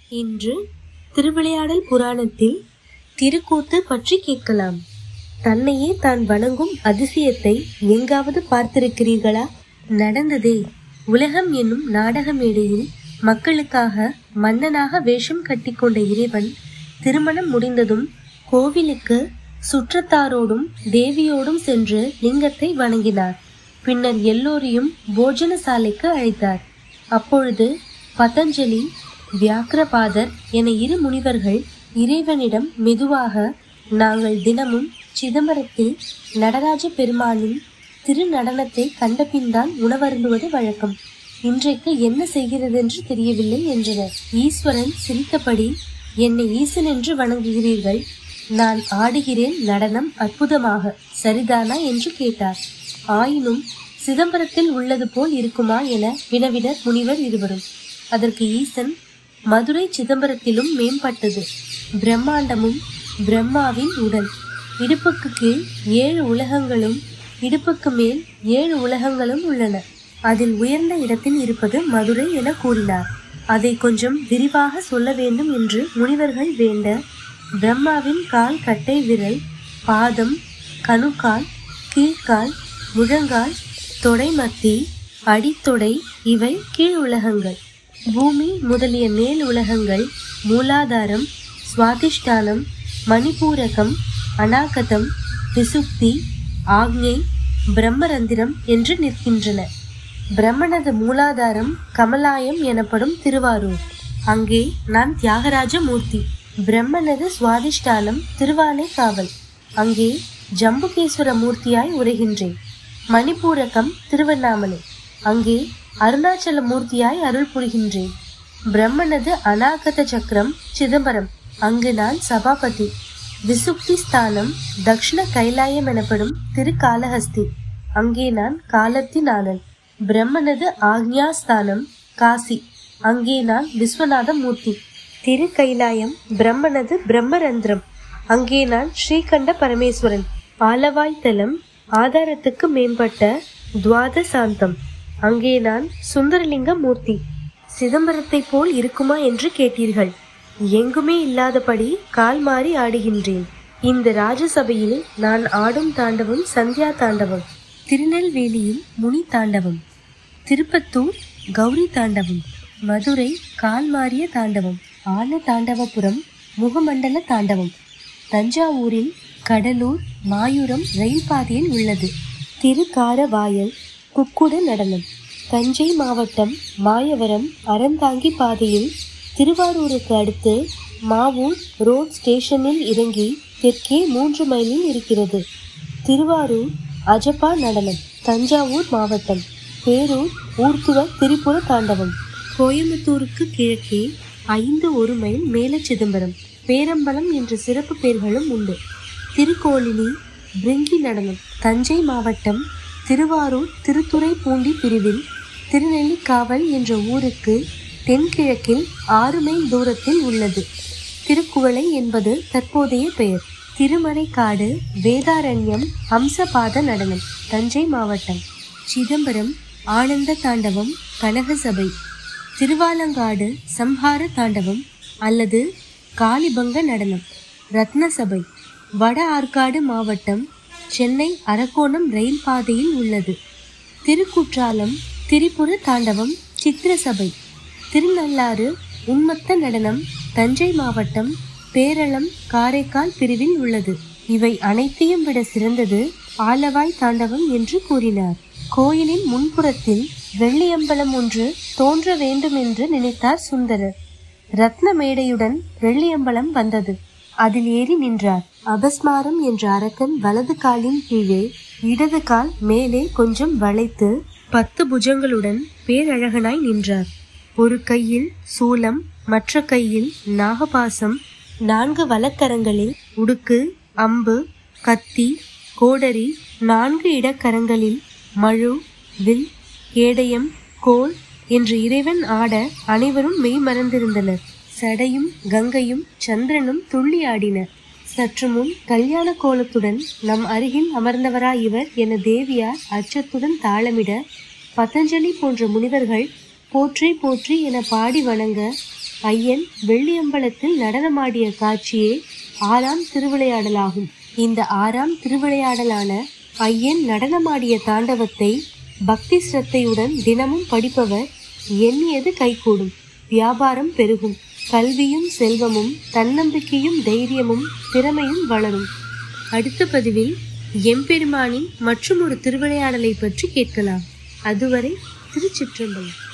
இன்று திருவிளையாடல் புராணத்தில் திருக்கூத்து பற்றி கேட்கலாம் தன்னையே தான் வணங்கும் அதிசயத்தை எங்காவது பார்த்திருக்கிறீர்களா நடந்ததே உலகம் என்னும் நாடக மேடையில் மக்களுக்காக மன்னனாக வேஷம் கட்டிக்கொண்ட இறைவன் திருமணம் முடிந்ததும் கோவிலுக்கு சுற்றத்தாரோடும் தேவியோடும் சென்று லிங்கத்தை வணங்கினார் பின்னர் எல்லோரையும் போஜனசாலைக்கு அழைத்தார் அப்பொழுது பதஞ்சலி வியாக்கிரபாதர் என இரு முனிவர்கள் இறைவனிடம் மெதுவாக நாங்கள் தினமும் சிதம்பரத்தில் நடராஜ பெருமானின் திருநடனத்தை கண்டபின்தான் உணவருந்துவது வழக்கம் இன்றைக்கு என்ன செய்கிறதென்று தெரியவில்லை என்றனர் ஈஸ்வரன் சிரித்தபடி என்னை ஈசன் என்று வணங்குகிறீர்கள் நான் ஆடுகிறேன் நடனம் அற்புதமாக சரிதானா என்று கேட்டார் ஆயினும் சிதம்பரத்தில் உள்ளது போல் இருக்குமா என வினவினர் முனிவர் இருவரும் அதற்கு ஈசன் மதுரை சிதம்பரத்திலும் மேம்பட்டது பிரம்மாண்டமும் பிரம்மாவின் உடல் இடுப்புக்கு கீழ் ஏழு உலகங்களும் இடுப்புக்கு மேல் ஏழு உலகங்களும் உள்ளன அதில் உயர்ந்த இடத்தில் இருப்பது மதுரை என கூறினார் அதை கொஞ்சம் விரிவாக சொல்ல வேண்டும் என்று முனிவர்கள் வேண்ட பிரம்மாவின் கால் கட்டை விரல் பாதம் கணுக்கால் கீழ்கால் முழங்கால் தொடை மத்தி அடித்தொடை இவை கீழ் உலகங்கள் பூமி முதலிய மேல் உலகங்கள் மூலாதாரம் சுவாதிஷ்டானம் மணிபூரகம் அநாகதம் விசுக்தி ஆக்ஞை பிரம்மரந்திரம் என்று நிற்கின்றன பிரம்மனது மூலாதாரம் கமலாயம் எனப்படும் திருவாரூர் அங்கே நான் தியாகராஜ மூர்த்தி பிரம்மனது சுவாதிஷ்டானம் திருவானைக்காவல் அங்கே ஜம்புகேஸ்வர மூர்த்தியாய் உரைகின்றேன் மணிப்பூரகம் திருவண்ணாமலை அங்கே அருணாச்சல மூர்த்தியாய் அருள் புரிகின்றேன் பிரம்மனது அநாகத சக்கரம் சிதம்பரம் அங்கு நான் சபாபதி விசுக்தி ஸ்தானம் தக்ஷண கைலாயம் எனப்படும் திருக்காலஹஸ்தி அங்கே நான் காலத்தினாளன் பிரம்மனது ஆக்ஞா ஸ்தானம் காசி அங்கே நான் விஸ்வநாத மூர்த்தி திரு கைலாயம் பிரம்மனது பிரம்மரந்திரம் அங்கே நான் ஸ்ரீகண்ட பரமேஸ்வரன் ஆலவாய் தலம் ஆதாரத்துக்கு மேம்பட்ட துவாதசாந்தம் அங்கே நான் சுந்தரலிங்க மூர்த்தி சிதம்பரத்தை போல் இருக்குமா என்று கேட்டீர்கள் எங்குமே இல்லாதபடி கால் மாறி ஆடுகின்றேன் இந்த ராஜசபையில் நான் ஆடும் தாண்டவம் சந்தியா தாண்டவம் திருநெல்வேலியில் முனி தாண்டவம் திருப்பத்தூர் கௌரி தாண்டவம் மதுரை கால் மாறிய தாண்டவம் ஆன தாண்டவபுரம் முகமண்டல தாண்டவம் தஞ்சாவூரில் கடலூர் மாயூரம் ரயில் பாதையில் உள்ளது திருக்காரவாயல் குக்குட நடனம் தஞ்சை மாவட்டம் மாயவரம் அறந்தாங்கி பாதையில் திருவாரூருக்கு அடுத்து மாவூர் ரோட் ஸ்டேஷனில் இறங்கி தெற்கே மூன்று மைலில் இருக்கிறது திருவாரூர் அஜப்பா நடனம் தஞ்சாவூர் மாவட்டம் பேரூர் ஊர்த்துவ திரிபுர தாண்டவம் கோயம்புத்தூருக்கு கிழக்கே ஐந்து ஒரு மைல் மேல சிதம்பரம் பேரம்பலம் என்ற சிறப்பு பெயர்களும் உண்டு திருக்கோளிலி பிரிங்கி நடனம் தஞ்சை மாவட்டம் திருவாரூர் திருத்துறைப்பூண்டி பிரிவில் திருநெல்லிக்காவல் என்ற ஊருக்கு தென்கிழக்கில் ஆறு மைல் தூரத்தில் உள்ளது திருக்குவளை என்பது தற்போதைய பெயர் திருமறைக்காடு வேதாரண்யம் ஹம்சபாத நடனம் தஞ்சை மாவட்டம் சிதம்பரம் ஆனந்த தாண்டவம் கனகசபை திருவாலங்காடு சம்ஹார தாண்டவம் அல்லது காளிபங்க நடனம் ரத்னசபை வட ஆற்காடு மாவட்டம் சென்னை அரக்கோணம் ரயில் பாதையில் உள்ளது திருக்குற்றாலம் திரிபுர தாண்டவம் சித்திரசபை திருநள்ளாறு உன்மத்த நடனம் தஞ்சை மாவட்டம் பேரளம் காரைக்கால் பிரிவில் உள்ளது இவை அனைத்தையும் விட சிறந்தது ஆலவாய் தாண்டவம் என்று கூறினார் கோயிலின் முன்புறத்தில் வெள்ளியம்பலம் ஒன்று தோன்ற வேண்டும் என்று நினைத்தார் சுந்தரர் ரத்ன மேடையுடன் வெள்ளியம்பலம் வந்தது அதில் ஏறி நின்றார் அபஸ்மாரம் என்ற அரக்கன் வலது காலின் கீழே இடது கால் மேலே கொஞ்சம் வளைத்து பத்து புஜங்களுடன் பேரழகனாய் நின்றார் ஒரு கையில் சூலம் மற்ற கையில் நாகபாசம் நான்கு வலக்கரங்களில் உடுக்கு அம்பு கத்தி கோடரி நான்கு இடக்கரங்களில் மழு வில் கேடயம் கோல் என்று இறைவன் ஆட அனைவரும் மெய் மறந்திருந்தனர் சடையும் கங்கையும் சந்திரனும் துள்ளி ஆடினர் சற்று முன் கல்யாண கோலத்துடன் நம் அருகில் அமர்ந்தவரா இவர் என தேவியார் அச்சத்துடன் தாளமிட பதஞ்சலி போன்ற முனிவர்கள் போற்றி போற்றி என பாடி வணங்க ஐயன் வெள்ளியம்பலத்தில் நடனமாடிய காட்சியே ஆறாம் திருவிளையாடலாகும் இந்த ஆறாம் திருவிளையாடலான ஐயன் நடனமாடிய தாண்டவத்தை பக்தி சிரத்தையுடன் தினமும் படிப்பவர் எண்ணியது கைகூடும் வியாபாரம் பெருகும் கல்வியும் செல்வமும் தன்னம்பிக்கையும் தைரியமும் திறமையும் வளரும் அடுத்த பதிவில் எம்பெருமானின் மற்றும் ஒரு திருவிளையாடலை பற்றி கேட்கலாம் அதுவரை திருச்சிற்றம்பலம்